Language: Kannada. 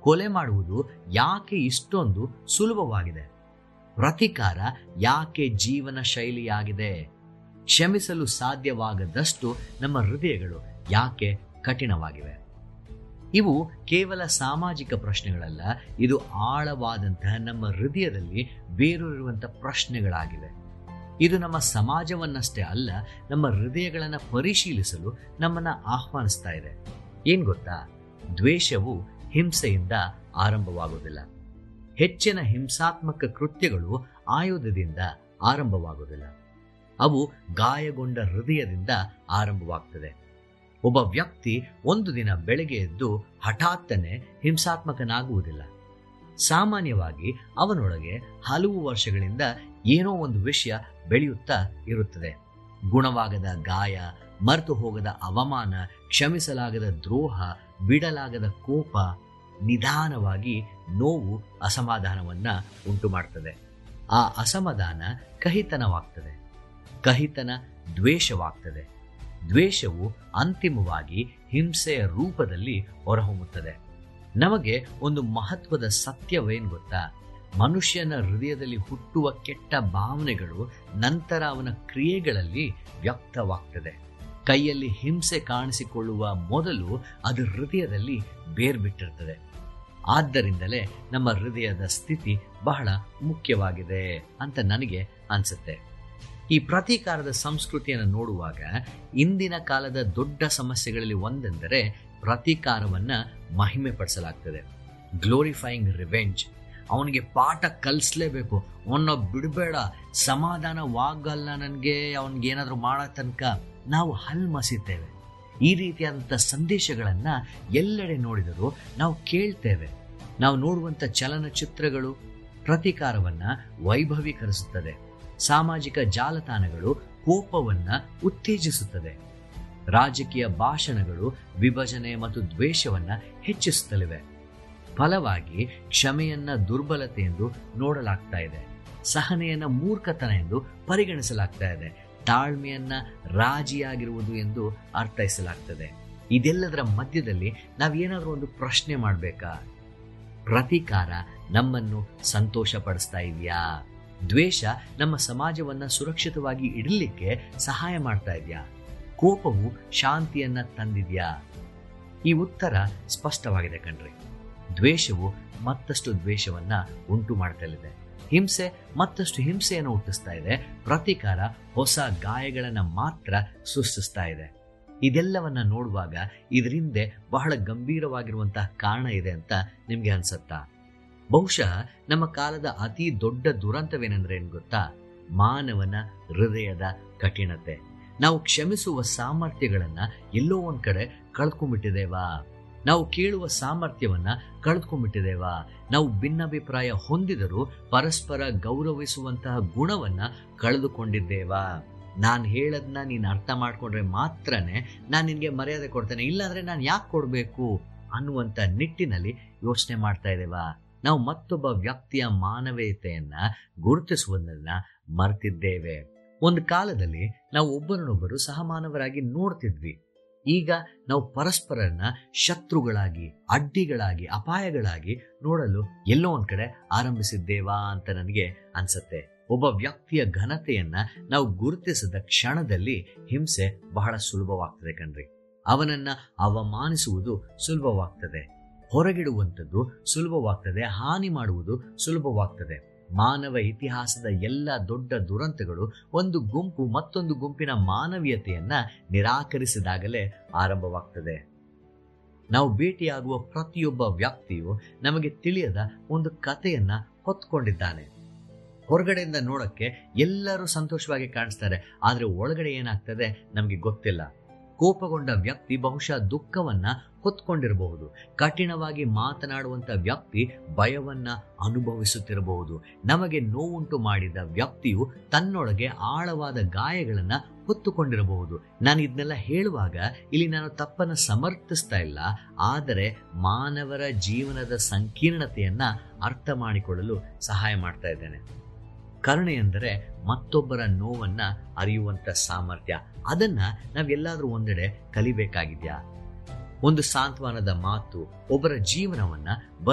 ಕೊಲೆ ಮಾಡುವುದು ಯಾಕೆ ಇಷ್ಟೊಂದು ಸುಲಭವಾಗಿದೆ ಪ್ರತಿಕಾರ ಯಾಕೆ ಜೀವನ ಶೈಲಿಯಾಗಿದೆ ಕ್ಷಮಿಸಲು ಸಾಧ್ಯವಾಗದಷ್ಟು ನಮ್ಮ ಹೃದಯಗಳು ಯಾಕೆ ಕಠಿಣವಾಗಿವೆ ಇವು ಕೇವಲ ಸಾಮಾಜಿಕ ಪ್ರಶ್ನೆಗಳಲ್ಲ ಇದು ಆಳವಾದಂತಹ ನಮ್ಮ ಹೃದಯದಲ್ಲಿ ಬೇರೂರಿರುವಂತಹ ಪ್ರಶ್ನೆಗಳಾಗಿವೆ ಇದು ನಮ್ಮ ಸಮಾಜವನ್ನಷ್ಟೇ ಅಲ್ಲ ನಮ್ಮ ಹೃದಯಗಳನ್ನು ಪರಿಶೀಲಿಸಲು ನಮ್ಮನ್ನ ಆಹ್ವಾನಿಸ್ತಾ ಇದೆ ಏನ್ ಗೊತ್ತಾ ದ್ವೇಷವು ಹಿಂಸೆಯಿಂದ ಆರಂಭವಾಗುವುದಿಲ್ಲ ಹೆಚ್ಚಿನ ಹಿಂಸಾತ್ಮಕ ಕೃತ್ಯಗಳು ಆಯುಧದಿಂದ ಆರಂಭವಾಗುವುದಿಲ್ಲ ಅವು ಗಾಯಗೊಂಡ ಹೃದಯದಿಂದ ಆರಂಭವಾಗ್ತದೆ ಒಬ್ಬ ವ್ಯಕ್ತಿ ಒಂದು ದಿನ ಬೆಳಗ್ಗೆ ಎದ್ದು ಹಠಾತ್ತನೆ ಹಿಂಸಾತ್ಮಕನಾಗುವುದಿಲ್ಲ ಸಾಮಾನ್ಯವಾಗಿ ಅವನೊಳಗೆ ಹಲವು ವರ್ಷಗಳಿಂದ ಏನೋ ಒಂದು ವಿಷಯ ಬೆಳೆಯುತ್ತಾ ಇರುತ್ತದೆ ಗುಣವಾಗದ ಗಾಯ ಮರೆತು ಹೋಗದ ಅವಮಾನ ಕ್ಷಮಿಸಲಾಗದ ದ್ರೋಹ ಬಿಡಲಾಗದ ಕೋಪ ನಿಧಾನವಾಗಿ ನೋವು ಅಸಮಾಧಾನವನ್ನ ಉಂಟು ಮಾಡ್ತದೆ ಆ ಅಸಮಾಧಾನ ಕಹಿತನವಾಗ್ತದೆ ಕಹಿತನ ದ್ವೇಷವಾಗ್ತದೆ ದ್ವೇಷವು ಅಂತಿಮವಾಗಿ ಹಿಂಸೆಯ ರೂಪದಲ್ಲಿ ಹೊರಹೊಮ್ಮುತ್ತದೆ ನಮಗೆ ಒಂದು ಮಹತ್ವದ ಸತ್ಯವೇನ್ ಗೊತ್ತಾ ಮನುಷ್ಯನ ಹೃದಯದಲ್ಲಿ ಹುಟ್ಟುವ ಕೆಟ್ಟ ಭಾವನೆಗಳು ನಂತರ ಅವನ ಕ್ರಿಯೆಗಳಲ್ಲಿ ವ್ಯಕ್ತವಾಗ್ತದೆ ಕೈಯಲ್ಲಿ ಹಿಂಸೆ ಕಾಣಿಸಿಕೊಳ್ಳುವ ಮೊದಲು ಅದು ಹೃದಯದಲ್ಲಿ ಬೇರ್ಬಿಟ್ಟಿರ್ತದೆ ಆದ್ದರಿಂದಲೇ ನಮ್ಮ ಹೃದಯದ ಸ್ಥಿತಿ ಬಹಳ ಮುಖ್ಯವಾಗಿದೆ ಅಂತ ನನಗೆ ಅನ್ಸುತ್ತೆ ಈ ಪ್ರತೀಕಾರದ ಸಂಸ್ಕೃತಿಯನ್ನು ನೋಡುವಾಗ ಇಂದಿನ ಕಾಲದ ದೊಡ್ಡ ಸಮಸ್ಯೆಗಳಲ್ಲಿ ಒಂದೆಂದರೆ ಪ್ರತೀಕಾರವನ್ನ ಮಹಿಮೆ ಪಡಿಸಲಾಗ್ತದೆ ಗ್ಲೋರಿಫೈಯಿಂಗ್ ರಿವೆಂಜ್ ಅವನಿಗೆ ಪಾಠ ಕಲಿಸ್ಲೇಬೇಕು ಅವನ್ನ ಬಿಡಬೇಡ ಸಮಾಧಾನವಾಗಲ್ಲ ನನಗೆ ಅವನಿಗೆ ಏನಾದರೂ ಮಾಡೋ ತನಕ ನಾವು ಹಲ್ ಮಸಿತೇವೆ ಈ ರೀತಿಯಾದಂಥ ಸಂದೇಶಗಳನ್ನ ಎಲ್ಲೆಡೆ ನೋಡಿದರೂ ನಾವು ಕೇಳ್ತೇವೆ ನಾವು ನೋಡುವಂಥ ಚಲನಚಿತ್ರಗಳು ಪ್ರತೀಕಾರವನ್ನ ವೈಭವೀಕರಿಸುತ್ತದೆ ಸಾಮಾಜಿಕ ಜಾಲತಾಣಗಳು ಕೋಪವನ್ನ ಉತ್ತೇಜಿಸುತ್ತದೆ ರಾಜಕೀಯ ಭಾಷಣಗಳು ವಿಭಜನೆ ಮತ್ತು ದ್ವೇಷವನ್ನ ಹೆಚ್ಚಿಸುತ್ತಲಿವೆ ಫಲವಾಗಿ ಕ್ಷಮೆಯನ್ನ ದುರ್ಬಲತೆ ಎಂದು ನೋಡಲಾಗ್ತಾ ಇದೆ ಸಹನೆಯನ್ನ ಮೂರ್ಖತನ ಎಂದು ಪರಿಗಣಿಸಲಾಗ್ತಾ ಇದೆ ತಾಳ್ಮೆಯನ್ನ ರಾಜಿಯಾಗಿರುವುದು ಎಂದು ಅರ್ಥೈಸಲಾಗ್ತದೆ ಇದೆಲ್ಲದರ ಮಧ್ಯದಲ್ಲಿ ನಾವೇನಾದ್ರೂ ಒಂದು ಪ್ರಶ್ನೆ ಮಾಡಬೇಕಾ ಪ್ರತೀಕಾರ ನಮ್ಮನ್ನು ಸಂತೋಷ ಪಡಿಸ್ತಾ ಇದೆಯಾ ದ್ವೇಷ ನಮ್ಮ ಸಮಾಜವನ್ನ ಸುರಕ್ಷಿತವಾಗಿ ಇಡಲಿಕ್ಕೆ ಸಹಾಯ ಮಾಡ್ತಾ ಇದೆಯಾ ಕೋಪವು ಶಾಂತಿಯನ್ನ ತಂದಿದ್ಯಾ ಈ ಉತ್ತರ ಸ್ಪಷ್ಟವಾಗಿದೆ ಕಣ್ರಿ ದ್ವೇಷವು ಮತ್ತಷ್ಟು ದ್ವೇಷವನ್ನ ಉಂಟು ಮಾಡ್ತಲಿದೆ ಹಿಂಸೆ ಮತ್ತಷ್ಟು ಹಿಂಸೆಯನ್ನು ಹುಟ್ಟಿಸ್ತಾ ಇದೆ ಪ್ರತೀಕಾರ ಹೊಸ ಗಾಯಗಳನ್ನ ಮಾತ್ರ ಸೃಷ್ಟಿಸ್ತಾ ಇದೆ ಇದೆಲ್ಲವನ್ನ ನೋಡುವಾಗ ಇದರಿಂದ ಬಹಳ ಗಂಭೀರವಾಗಿರುವಂತಹ ಕಾರಣ ಇದೆ ಅಂತ ನಿಮ್ಗೆ ಅನ್ಸತ್ತಾ ಬಹುಶಃ ನಮ್ಮ ಕಾಲದ ಅತಿ ದೊಡ್ಡ ದುರಂತವೇನೆಂದ್ರೆ ಏನ್ ಗೊತ್ತಾ ಮಾನವನ ಹೃದಯದ ಕಠಿಣತೆ ನಾವು ಕ್ಷಮಿಸುವ ಸಾಮರ್ಥ್ಯಗಳನ್ನ ಎಲ್ಲೋ ಒಂದ್ ಕಡೆ ಕಳ್ಕೊಂಡ್ಬಿಟ್ಟಿದ್ದೇವಾ ನಾವು ಕೇಳುವ ಸಾಮರ್ಥ್ಯವನ್ನ ಕಳೆದುಕೊಂಡ್ಬಿಟ್ಟಿದ್ದೇವಾ ನಾವು ಭಿನ್ನಾಭಿಪ್ರಾಯ ಹೊಂದಿದರೂ ಪರಸ್ಪರ ಗೌರವಿಸುವಂತಹ ಗುಣವನ್ನ ಕಳೆದುಕೊಂಡಿದ್ದೇವಾ ನಾನು ಹೇಳದ್ನ ನೀನು ಅರ್ಥ ಮಾಡ್ಕೊಂಡ್ರೆ ಮಾತ್ರನೇ ನಾನು ನಿನಗೆ ಮರ್ಯಾದೆ ಕೊಡ್ತೇನೆ ಇಲ್ಲಾಂದ್ರೆ ನಾನು ಯಾಕೆ ಕೊಡಬೇಕು ಅನ್ನುವಂಥ ನಿಟ್ಟಿನಲ್ಲಿ ಯೋಚನೆ ಮಾಡ್ತಾ ಇದ್ದೇವಾ ನಾವು ಮತ್ತೊಬ್ಬ ವ್ಯಕ್ತಿಯ ಮಾನವೀಯತೆಯನ್ನ ಗುರುತಿಸುವುದನ್ನ ಮರ್ತಿದ್ದೇವೆ ಒಂದು ಕಾಲದಲ್ಲಿ ನಾವು ಒಬ್ಬರನ್ನೊಬ್ಬರು ಸಹಮಾನವರಾಗಿ ನೋಡ್ತಿದ್ವಿ ಈಗ ನಾವು ಪರಸ್ಪರನ್ನ ಶತ್ರುಗಳಾಗಿ ಅಡ್ಡಿಗಳಾಗಿ ಅಪಾಯಗಳಾಗಿ ನೋಡಲು ಎಲ್ಲೋ ಒಂದ್ ಕಡೆ ಆರಂಭಿಸಿದ್ದೇವಾ ಅಂತ ನನಗೆ ಅನ್ಸತ್ತೆ ಒಬ್ಬ ವ್ಯಕ್ತಿಯ ಘನತೆಯನ್ನ ನಾವು ಗುರುತಿಸಿದ ಕ್ಷಣದಲ್ಲಿ ಹಿಂಸೆ ಬಹಳ ಸುಲಭವಾಗ್ತದೆ ಕಣ್ರಿ ಅವನನ್ನ ಅವಮಾನಿಸುವುದು ಸುಲಭವಾಗ್ತದೆ ಹೊರಗಿಡುವಂಥದ್ದು ಸುಲಭವಾಗ್ತದೆ ಹಾನಿ ಮಾಡುವುದು ಸುಲಭವಾಗ್ತದೆ ಮಾನವ ಇತಿಹಾಸದ ಎಲ್ಲ ದೊಡ್ಡ ದುರಂತಗಳು ಒಂದು ಗುಂಪು ಮತ್ತೊಂದು ಗುಂಪಿನ ಮಾನವೀಯತೆಯನ್ನ ನಿರಾಕರಿಸಿದಾಗಲೇ ಆರಂಭವಾಗ್ತದೆ ನಾವು ಭೇಟಿಯಾಗುವ ಪ್ರತಿಯೊಬ್ಬ ವ್ಯಕ್ತಿಯು ನಮಗೆ ತಿಳಿಯದ ಒಂದು ಕಥೆಯನ್ನ ಹೊತ್ಕೊಂಡಿದ್ದಾನೆ ಹೊರಗಡೆಯಿಂದ ನೋಡಕ್ಕೆ ಎಲ್ಲರೂ ಸಂತೋಷವಾಗಿ ಕಾಣಿಸ್ತಾರೆ ಆದ್ರೆ ಒಳಗಡೆ ಏನಾಗ್ತದೆ ನಮಗೆ ಗೊತ್ತಿಲ್ಲ ಕೋಪಗೊಂಡ ವ್ಯಕ್ತಿ ಬಹುಶಃ ದುಃಖವನ್ನ ಹೊತ್ಕೊಂಡಿರಬಹುದು ಕಠಿಣವಾಗಿ ಮಾತನಾಡುವಂತ ವ್ಯಕ್ತಿ ಭಯವನ್ನ ಅನುಭವಿಸುತ್ತಿರಬಹುದು ನಮಗೆ ನೋವುಂಟು ಮಾಡಿದ ವ್ಯಕ್ತಿಯು ತನ್ನೊಳಗೆ ಆಳವಾದ ಗಾಯಗಳನ್ನ ಹೊತ್ತುಕೊಂಡಿರಬಹುದು ನಾನು ಇದನ್ನೆಲ್ಲ ಹೇಳುವಾಗ ಇಲ್ಲಿ ನಾನು ತಪ್ಪನ್ನ ಸಮರ್ಥಿಸ್ತಾ ಇಲ್ಲ ಆದರೆ ಮಾನವರ ಜೀವನದ ಸಂಕೀರ್ಣತೆಯನ್ನ ಅರ್ಥ ಮಾಡಿಕೊಳ್ಳಲು ಸಹಾಯ ಮಾಡ್ತಾ ಇದ್ದೇನೆ ಕರುಣೆ ಎಂದರೆ ಮತ್ತೊಬ್ಬರ ನೋವನ್ನ ಅರಿಯುವಂತ ಸಾಮರ್ಥ್ಯ ಅದನ್ನ ನಾವೆಲ್ಲಾದ್ರೂ ಒಂದೆಡೆ ಕಲಿಬೇಕಾಗಿದ್ಯಾ ಒಂದು ಸಾಂತ್ವನದ ಮಾತು ಒಬ್ಬರ ಜೀವನವನ್ನ